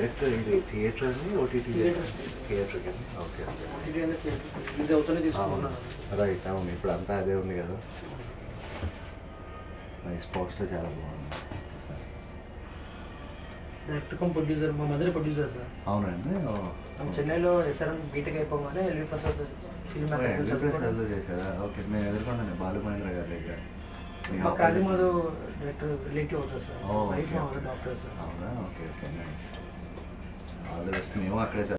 Direct ఇది theatre అని OTT Theatre. Theatre కానీ ఓకే ఓకే ఇది అనేది theatre. ఇది అవుతూనే తీసుకున్నాను రైట్ అవును ఇప్పుడు అంతా అదే ఉంది కదా నైస్ పోస్టర్ చాలా బాగుంది డైరెక్ట్ కమ్ ప్రొడ్యూసర్ మా మదర్ ప్రొడ్యూసర్ సార్ అవునండి ఓ. మనం చెన్నైలో ఎస్ఆర్ఎం బీటెక్ అయిపోగానే ఎల్వి ప్రసాద్ ఫిల్మ్ ఓ, ఎల్వి ప్రసాద్లో చేశారా ఓకే నేను ఎదుర్కొన్నాను బాలు మహేంద్ర గారి దగ్గర మీ మా opposite- కాజీమాధు డైరెక్టర్ రిలేటివ్ అవుతారు సార్ ఓ, వైఫ్ okay, మా okay. డాక్టర్ సార్ అవునా okay okay nice all the best మేము అక్కడే